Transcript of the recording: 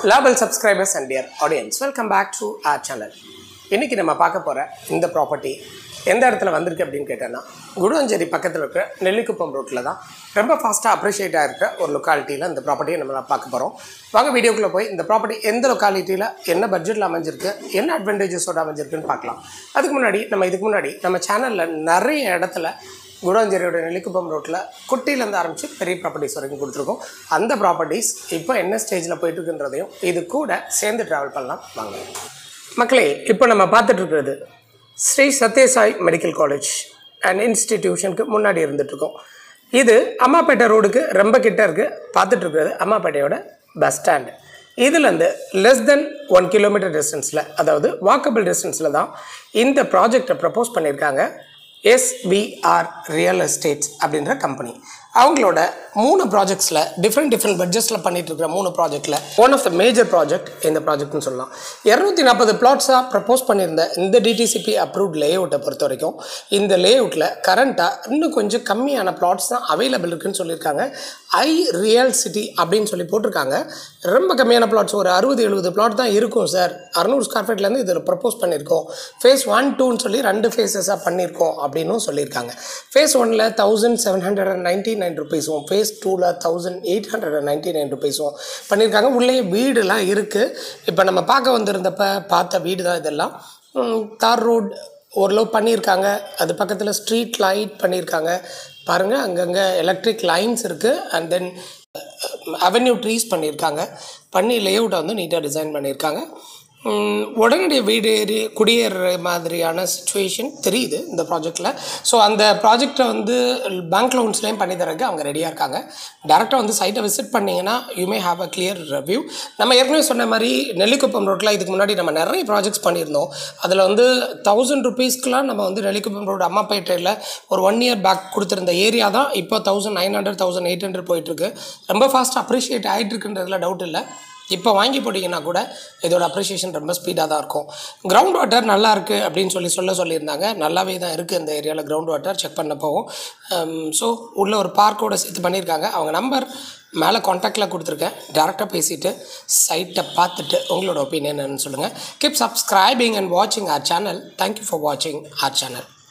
label subscribers and dear audience welcome back to our channel இன்றைக்கி நம்ம பார்க்க போகிற இந்த ப்ராப்பர்ட்டி எந்த இடத்துல வந்திருக்கு அப்படின்னு கேட்டோன்னா குடுவஞ்சேரி பக்கத்தில் இருக்கிற நெல்லிக்குப்பம் ரோட்டில் தான் ரொம்ப ஃபாஸ்ட்டாக அப்ரிஷியேட் ஆகிருக்க ஒரு லொக்காலிட்டியில் இந்த ப்ராப்பர்ட்டியை நம்ம பார்க்க போகிறோம் வாங்க வீடியோக்குள்ளே போய் இந்த ப்ராப்பர்ட்டி எந்த லொக்காலிட்டியில் என்ன பட்ஜெட்டில் அமைஞ்சிருக்கு என்ன அட்வான்டேஜஸோட அமைஞ்சிருக்குன்னு பார்க்கலாம் அதுக்கு முன்னாடி நம்ம இதுக்கு முன்னாடி நம்ம சேனலில் நிறைய இடத்துல குடாஞ்சேரியோட நெல்லிக்குப்பம் ரோட்டில் குட்டியிலேருந்து ஆரம்பித்து பெரிய ப்ராப்பர்ட்டிஸ் வரைக்கும் கொடுத்துருக்கோம் அந்த ப்ராப்பர்ட்டிஸ் இப்போ என்ன ஸ்டேஜில் போயிட்டுருக்குன்றதையும் இது கூட சேர்ந்து ட்ராவல் பண்ணலாம் வாங்க மக்களே இப்போ நம்ம பார்த்துட்டு இருக்கிறது Shri Sathya Sai medical college and இன்ஸ்டிடியூஷனுக்கு முன்னாடி இருந்துகிட்ருக்கோம் இது அம்மாப்பேட்டை ரோடுக்கு ரொம்ப கிட்ட இருக்குது பார்த்துட்டு இருக்கிறது அம்மாப்பேட்டையோட பஸ் ஸ்டாண்டு இதுலேருந்து லெஸ் தென் ஒன் கிலோமீட்டர் டிஸ்டன்ஸில் அதாவது வாக்கபிள் டிஸ்டன்ஸில் தான் இந்த ப்ராஜெக்டை ப்ரப்போஸ் பண்ணியிருக்காங்க எஸ்விஆர் ரியல் எஸ்டேட்ஸ் அப்படின்ற கம்பெனி அவங்களோட மூணு ப்ராஜெக்ட்ஸில் டிஃப்ரெண்ட் டிஃப்ரெண்ட் பட்ஜெட்ஸில் பண்ணிட்டு இருக்கிற மூணு ப்ராஜெக்ட்டில் one of the major project இந்த ப்ராஜெக்ட்னு சொல்லலாம் இரநூத்தி நாற்பது பிளாட்ஸாக ப்ரப்போஸ் பண்ணியிருந்த இந்த டிடிசிபி அப்ரூவ்ட் லே அவுட்டை பொறுத்த வரைக்கும் இந்த லே அவுட்டில் கரண்ட்டாக இன்னும் கொஞ்சம் கம்மியான பிளாட்ஸ் தான் அவைலபிள் இருக்குன்னு சொல்லியிருக்காங்க ஐ ரியல் சிட்டி அப்படின்னு சொல்லி போட்டிருக்காங்க ரொம்ப கம்மியான பிளாட்ஸ் ஒரு அறுபது எழுபது பிளாட் தான் இருக்கும் சார் அறநூறு ஸ்கொயர் ஃபீட்லேருந்து இதில் ப்ரப்போஸ் பண்ணியிருக்கோம் ஃபேஸ் ஒன் டூன்னு சொல்லி ரெண்டு ஃபேஸஸாக பண்ணியிருக்கோம் அப்படின்னும் சொல்லியிருக்காங்க ஃபேஸ் ஒனில் thousand seven hundred and ninety nine ருபீஸும் ஃபேஸ் டூவில் thousand eight hundred and ninety nine ருபீஸும் பண்ணியிருக்காங்க உள்ளே வீடுலாம் இருக்குது இப்போ நம்ம பார்க்க வந்திருந்தப்ப பார்த்த வீடு தான் இதெல்லாம் உம், தார் ரோட் ஓரளவு பண்ணியிருக்காங்க அது பக்கத்தில் ஸ்ட்ரீட் லைட் பண்ணியிருக்காங்க பாருங்கள் அங்கங்கே எலக்ட்ரிக் லைன்ஸ் இருக்குது அண்ட் தென் அவென்யூ ட்ரீஸ் பண்ணியிருக்காங்க பண்ணி லேஅவுட்டை வந்து நீட்டாக டிசைன் பண்ணியிருக்காங்க உம், உடனடி வீடு ஏறி குடியேற மாதிரியான சுச்சுவேஷன் தெரியுது இந்த ப்ராஜெக்டில் ஸோ அந்த ப்ராஜெக்டை வந்து பேங்க் லோன்ஸ்லேயும் பண்ணி தரக்கு அவங்க ரெடியாக இருக்காங்க டேரெக்டாக வந்து சைட்டை விசிட் பண்ணிங்கன்னா you may have a clear review நம்ம ஏற்கனவே சொன்ன மாதிரி நெல்லிக்குப்பம் ரோட்டில் இதுக்கு முன்னாடி நம்ம நிறைய ப்ராஜெக்ட்ஸ் பண்ணியிருந்தோம் அதில் வந்து தௌசண்ட் ருபீஸ்க்குலாம் நம்ம வந்து நெல்லிக்குப்பம் ரோடு அம்மாப்பேட்டையில் ஒரு ஒன் இயர் பேக் கொடுத்துருந்த ஏரியா தான் இப்போ thousand nine hundred thousand eight hundred போயிட்டுருக்கு ரொம்ப ஃபாஸ்ட் அப்ரிஷியேட் ஆகிட்டு இருக்குன்றதுல டவுட் இல்லை இப்போ வாங்கி போட்டிங்கன்னா கூட இதோட அப்ரிஷியேஷன் ரொம்ப ஸ்பீடாக தான் இருக்கும் கிரவுண்ட் வாட்டர் நல்லா இருக்குது அப்படின்னு சொல்லி சொல்ல சொல்லியிருந்தாங்க நல்லாவே தான் இருக்குது இந்த ஏரியாவில் கிரவுண்ட் வாட்டர் செக் பண்ண போவோம் ஸோ உள்ள ஒரு பார்க்கோட சேர்த்து பண்ணியிருக்காங்க அவங்க நம்பர் மேலே காண்டாக்டில் கொடுத்துருக்கேன் டேரெக்டாக பேசிவிட்டு சைட்டை பார்த்துட்டு உங்களோட ஒப்பீனியன் என்னன்னு சொல்லுங்கள் கீப் சப்ஸ்கிரைபிங் அண்ட் வாட்சிங் ஆர் சேனல் தேங்க்யூ ஃபார் வாட்சிங் ஆர் சேனல்